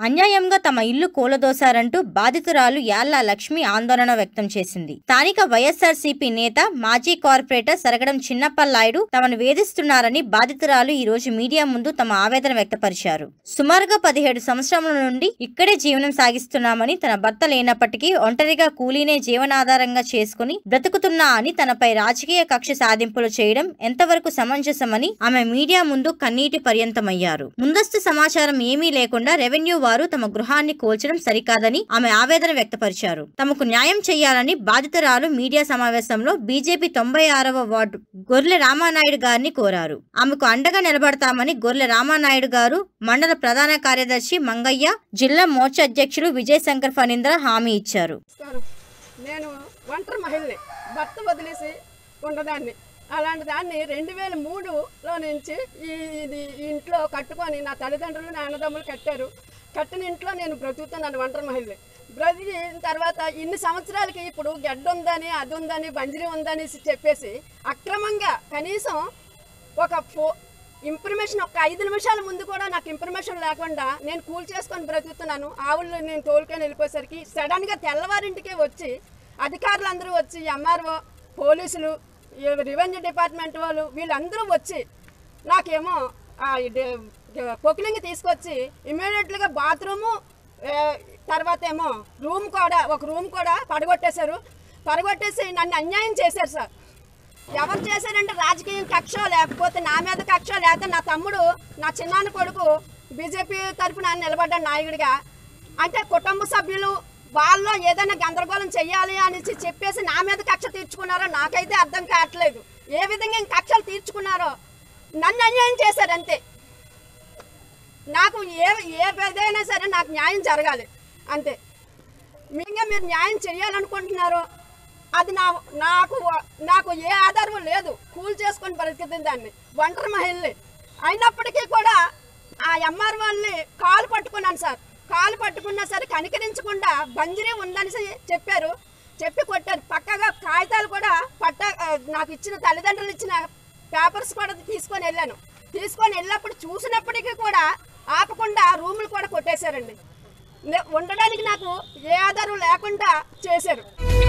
అన్యాయంగా తమ ఇల్లు కూలదోశారంటూ బాధితురాలు యాళ్ల లక్ష్మి ఆందోళన వ్యక్తం చేసింది స్థానిక వైఎస్ఆర్సీపీ నేత మాజీ కార్పొరేటర్ సరగడం చిన్నప్పలనాయుడు తమను వేధిస్తున్నారని బాధితురాలు ఈ రోజు మీడియా ముందు తమ ఆవేదన వ్యక్తపరిచారు సుమారుగా పదిహేడు సంవత్సరముల నుండి ఇక్కడే జీవనం సాగిస్తున్నామని తన భర్త లేనప్పటికీ ఒంటరిగా కూలీనే జీవనాధారంగా చేసుకుని బ్రతుకుతున్నా అని తనపై రాజకీయ కక్ష సాధింపులు చేయడం ఎంతవరకు సమంజసమని ఆమె మీడియా ముందు కన్నీటి పర్యంతమయ్యారు ముందస్తు సమాచారం ఏమీ లేకుండా రెవెన్యూ వారు తమ గృహాన్ని కూల్చడం సరికాదని ఆమె ఆవేదన వ్యక్తపరిచారు తమకు న్యాయం చేయాలని బాధితురాలు మీడియా సమావేశంలో బీజేపీ తొంభై ఆరవ వార్డు గొర్రె రామానాయుడు గారిని కోరారు ఆమెకు అండగా నిలబడతామని గొర్రె రామానాయుడు గారు మండల ప్రధాన కార్యదర్శి మంగయ్య జిల్లా మోర్చా అధ్యక్షులు విజయ్ శంకర్ ఫణీంద్ర హామీ ఇచ్చారు నమస్కారం నేను ఒంటరి మహిళని భర్త వదిలేసి ఉన్నదాన్ని అలాంటి దాన్ని రెండు వేల మూడులో నుంచి ఈ ఇది ఈ ఇంట్లో కట్టుకొని నా తల్లిదండ్రులు నా అన్నదమ్ములు కట్టారు కట్టిన ఇంట్లో నేను బ్రతుకుతున్నాను ఒంటరి మహిళని బ్రతికిన తర్వాత ఇన్ని సంవత్సరాలకి ఇప్పుడు గడ్డ ఉందని అది ఉందని బంజరీ ఉందని చెప్పేసి అక్రమంగా కనీసం ఒక ఫో ఇన్ఫర్మేషన్ ఒక ఐదు నిమిషాల ముందు కూడా నాకు ఇన్ఫర్మేషన్ లేకుండా నేను కూల్ చేసుకొని బ్రతుకుతున్నాను ఆవులు నేను తోలుకొని వెళ్ళిపోయేసరికి సడన్గా తెల్లవారింటికే వచ్చి అధికారులు అందరూ వచ్చి ఎంఆర్ఓ పోలీసులు ఈ రెవెన్యూ డిపార్ట్మెంట్ వాళ్ళు వీళ్ళందరూ వచ్చి నాకేమో ఆ ఇది- పొకిలింగ్ తీసుకొచ్చి ఇమీడియట్గా బాత్రూము ఏ, తర్వాత ఏమో రూమ్ కూడా ఒక రూమ్ కూడా పడగొట్టేశారు పడగొట్టేసి నన్ను అన్యాయం చేశారు సార్ ఎవరు చేశారంటే రాజకీయం కక్ష లేకపోతే నా మీద కక్ష లేకపోతే నా తమ్ముడు నా చిన్నాన్న కొడుకు బీజేపీ తరఫున నిలబడ్డాడు నాయకుడిగా అంటే కుటుంబ సభ్యులు వాళ్ళలో ఏదైనా గందరగోళం చెయ్యాలి అనేసి చెప్పేసి నా మీద కక్ష తీర్చుకున్నారో నాకైతే అర్థం కావట్లేదు ఏ విధంగా ఇంక కక్షలు తీర్చుకున్నారో నన్ను అన్యాయం చేశారు అంతే నాకు ఏ ఏ విధైనా సరే నాకు న్యాయం జరగాలి అంతే ఇంకా మీరు న్యాయం చేయాలనుకుంటున్నారో అది నా నాకు నాకు ఏ ఆధారం లేదు కూల్ చేసుకొని బ్రతికింది దాన్ని ఒంటరి మహిళని అయినప్పటికీ కూడా ఆ ఎంఆర్ వాళ్ళని కాలు పట్టుకున్నాను సార్ కాలు పట్టుకున్నా సరే కనికరించకుండా బంజరీ ఉందని చెప్పారు చెప్పి కొట్టారు పక్కగా కాగితాలు కూడా పట్ట ఆ, నాకు ఇచ్చిన తల్లిదండ్రులు ఇచ్చిన పేపర్స్ కూడా తీసుకొని వెళ్ళాను తీసుకొని వెళ్ళినప్పుడు చూసినప్పటికీ కూడా ఆపకుండా రూములు కూడా కొట్టేశారండి నే- ఉండడానికి నాకు ఏ ఆధారం లేకుండా చేశారు